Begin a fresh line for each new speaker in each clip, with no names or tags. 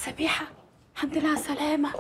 سميحة الحمد لله على السلامة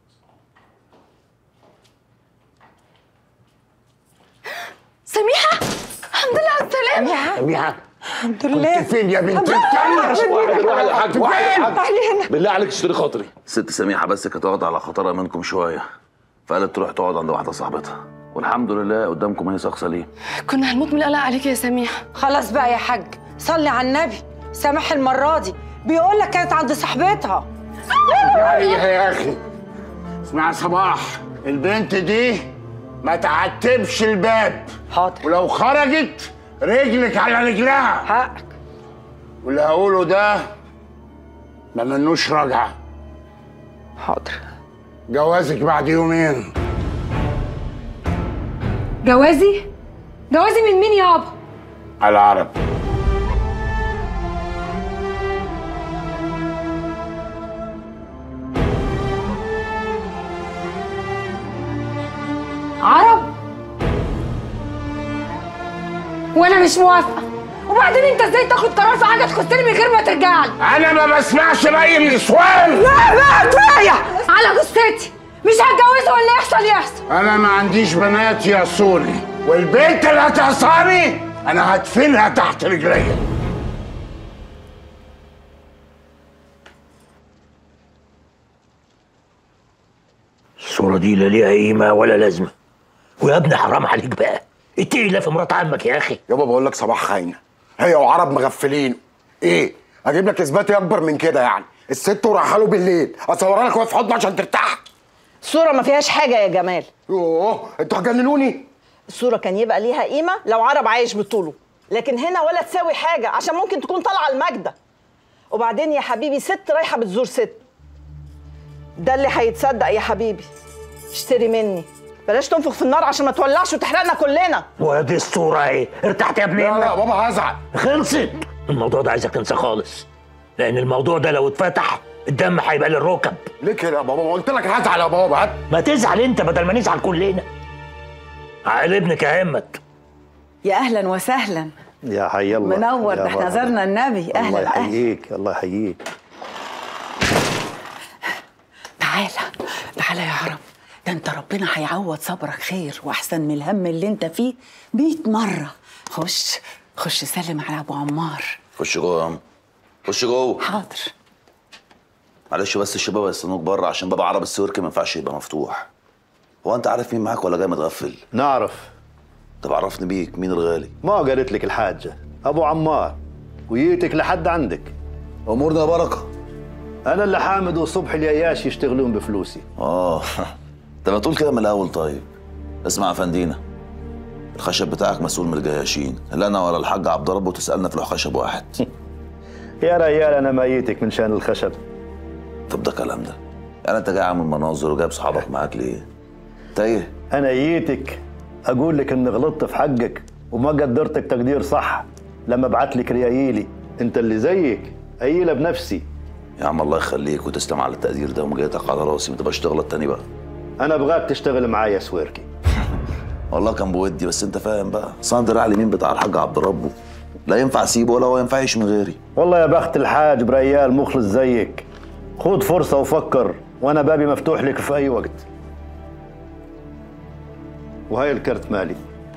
سميحة الحمد لله على السلامة
سميحة
الحمد لله
كنت فين يا بنت
واحد
الكلب؟
واحد يا حاج واحد يا حاج
تعالي هنا
بالله عليك اشتري خاطري
ست سميحة بس كانت واخدة على خطرها منكم شوية فقالت تروح تقعد عند واحدة صاحبتها والحمد لله قدامكم هي شخص سليم
كنا هنموت من القلق عليك يا سميحة
خلاص بقى يا حاج صلي على النبي سامح المرة دي بيقول لك كانت عند صاحبتها
عليها يا اخي اسمع صباح البنت دي ما تعتبش الباب
حاضر
ولو خرجت رجلك على رجلها
حقك
واللي هقوله ده ما منوش رجعه
حاضر
جوازك بعد يومين
جوازي جوازي من مين يابا
على العرب
عرب وانا مش موافقة وبعدين انت ازاي تاخد قرار في حاجة تخصني من غير ما ترجع لي
انا ما بسمعش رأي النسوان
لا بقى كفاية على جثتي مش هتجوزه ولا يحصل يحصل
انا ما عنديش بنات يا سوري والبنت اللي هتعصاني انا هدفنها تحت رجليا
الصورة دي لا ليها قيمة ولا لازمة ويا ابني حرام عليك بقى اتقي الله في مرات عمك يا أخي
يابا بقول لك صباح خاينه هي وعرب مغفلين ايه اجيب لك اثبات إيه اكبر من كده يعني الست ورايحه له بالليل اصورها لك وهي في حضنه عشان ترتاح
الصورة ما فيهاش حاجة يا جمال
يوه انتوا هتجننوني
الصورة كان يبقى ليها قيمة لو عرب عايش بطوله لكن هنا ولا تساوي حاجة عشان ممكن تكون طالعة المجدة وبعدين يا حبيبي ست رايحة بتزور ست ده اللي هيتصدق يا حبيبي اشتري مني بلاش تنفخ في النار عشان ما تولعش وتحرقنا كلنا
وادي الصورة ايه ارتحت يا ابني
لا لا بابا هزعل
خلصت الموضوع ده عايزك تنسى خالص لأن الموضوع ده لو اتفتح الدم هيبقى للركب
ليه كده يا بابا ما قلت لك هزعل يا بابا هات
ما تزعل انت بدل ما نزعل كلنا عقل ابنك يا همت
يا اهلا وسهلا
يا حي الله
منور
يا
ده احنا
مرحبا.
زرنا النبي
الله
اهلا اهلا
يحييك الله يحييك
تعالى تعالى يا عرب ده انت ربنا هيعوض صبرك خير واحسن من الهم اللي انت فيه 100 مره خش خش سلم على ابو عمار
خش جوه يا عم خش جوه
حاضر
معلش بس الشباب يستنوك بره عشان باب عرب السوركي ما ينفعش يبقى مفتوح هو انت عارف مين معاك ولا جاي متغفل
نعرف
طب عرفني بيك مين الغالي
ما قالت لك الحاجة أبو عمار ويتك لحد عندك
امورنا بركه
أنا اللي حامد وصبح الياياش يشتغلون بفلوسي
اه انت ما تقول كده من الاول طيب اسمع يا فندينا الخشب بتاعك مسؤول من الجياشين لا انا ولا الحاج عبد ربه تسالنا في الخشب واحد
يا ريال أنا ميتك من شان الخشب
طب ده كلام ده يعني انت جاي عامل مناظر وجايب صحابك معاك ليه تايه
أنا ييتك أقول لك إني غلطت في حقك وما قدرتك تقدير صح لما بعت لك ريايلي أنت اللي زيك قايلة بنفسي
يا عم الله يخليك وتسلم على التقدير ده ومجيتك على راسي ما تبقاش تغلط تاني بقى
أنا أبغاك تشتغل معايا يا سويركي
والله كان بودي بس انت فاهم بقى صندر دراع اليمين بتاع الحاج عبد ربه لا ينفع اسيبه ولا هو ينفع يعيش من غيري
والله يا بخت الحاج بريال مخلص زيك خد فرصة وفكر وأنا بابي مفتوح لك في أي وقت وهاي الكرت مالي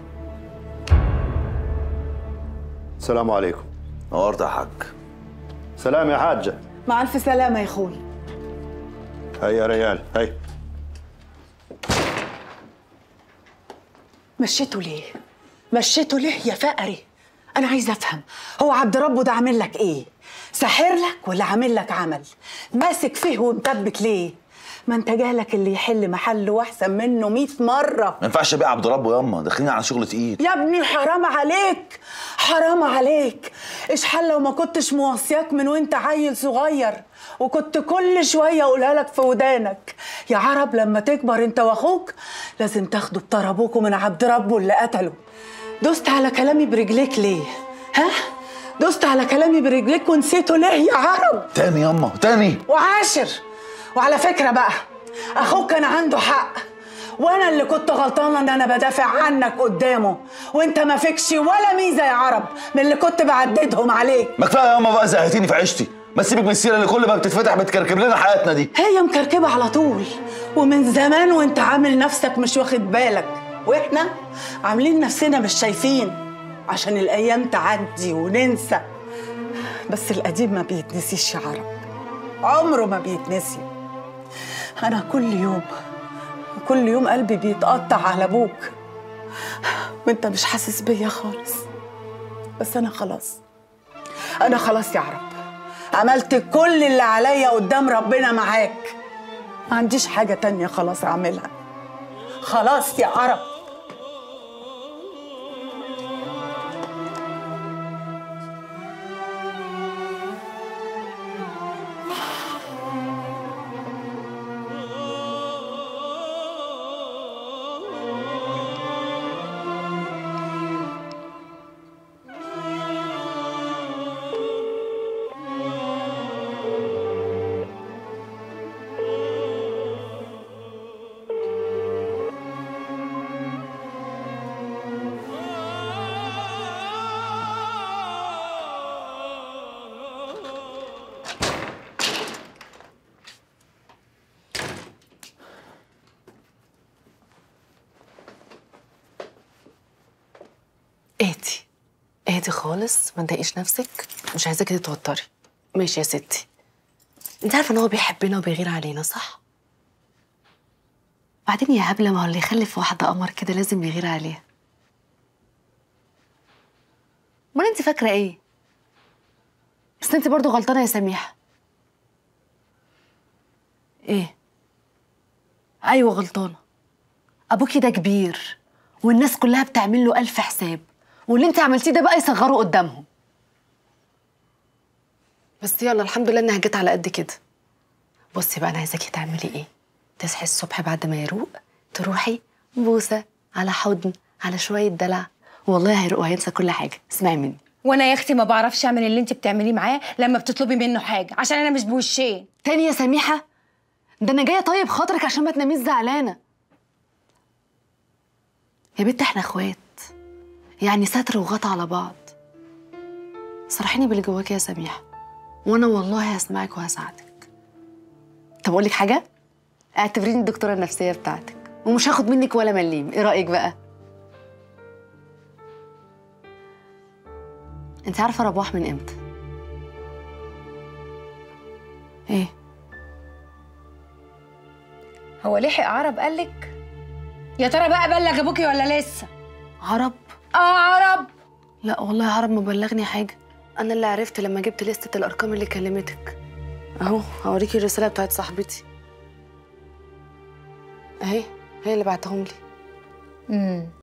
السلام عليكم
نورت يا حاج
سلام يا حاجة
مع الف سلامه يا اخوي
هاي يا ريال هاي
مشيته ليه مشيته ليه يا فقري انا عايزه افهم هو عبد ربه ده عامل لك ايه ساحر لك ولا عامل لك عمل ماسك فيه ومثبت ليه ما انت جالك اللي يحل محله واحسن منه 100 مره
ما ينفعش ابيع عبد ربه ياما داخلين على شغل تقيل
يا ابني حرام عليك حرام عليك اشحال لو ما كنتش موصياك من وانت عيل صغير وكنت كل شوية اقولها لك في ودانك يا عرب لما تكبر انت واخوك لازم تاخدوا بطار ابوكوا من عبد ربه اللي قتله دوست على كلامي برجليك ليه ها دوست على كلامي برجليك ونسيته ليه يا عرب
تاني ياما تاني
وعاشر وعلى فكرة بقى أخوك كان عنده حق وانا اللي كنت غلطانه ان انا بدافع عنك قدامه وانت ما فيكش ولا ميزه يا عرب من اللي كنت بعددهم عليك
ما كفايه يا ماما بقى زهقتيني في عيشتي ما تسيبك من السيره اللي كل ما بتتفتح بتكركب لنا حياتنا دي
هي مكركبه على طول ومن زمان وانت عامل نفسك مش واخد بالك واحنا عاملين نفسنا مش شايفين عشان الايام تعدي وننسى بس القديم ما بيتنسيش يا عرب عمره ما بيتنسي انا كل يوم كل يوم قلبي بيتقطع على ابوك وانت مش حاسس بيا خالص بس انا خلاص انا خلاص يا عرب عملت كل اللي عليا قدام ربنا معاك ما عنديش حاجة تانية خلاص أعملها خلاص يا عرب
اهدي اهدي خالص ما تضايقيش نفسك مش عايزاكي تتوتري ماشي يا ستي انت عارفه ان هو بيحبنا وبيغير علينا صح بعدين يا هبله ما هو اللي يخلف واحده قمر كده لازم يغير عليها امال انت فاكره ايه بس انت برضو غلطانه يا سميحه ايه ايوه غلطانه ابوكي ده كبير والناس كلها بتعمل له الف حساب واللي انت عملتيه ده بقى يصغره قدامهم بس يلا الحمد لله انها جت على قد كده بصي بقى انا عايزاكي تعملي ايه تصحي الصبح بعد ما يروق تروحي بوسه على حضن على شويه دلع والله هيروق وهينسى كل حاجه اسمعي مني
وانا يا اختي ما بعرفش اعمل اللي انت بتعمليه معاه لما بتطلبي منه حاجه عشان انا مش بوشين
تاني يا سميحه ده انا جايه طيب خاطرك عشان ما تناميش زعلانه يا بنت احنا اخوات يعني ستر وغطا على بعض صرحيني باللي جواكي يا سميحه وانا والله هسمعك وهساعدك طب اقول لك حاجه اعتبريني الدكتوره النفسيه بتاعتك ومش هاخد منك ولا مليم ايه رايك بقى انت عارفه رباح من امتى ايه
هو لحق عرب قالك يا ترى بقى بلغ ابوكي ولا لسه
عرب
اه عرب
لا والله عرب ما بلغني حاجه انا اللي عرفت لما جبت لستة الارقام اللي كلمتك اهو هوريكي الرساله بتاعت صاحبتي اهي هي اللي بعتهم لي
امم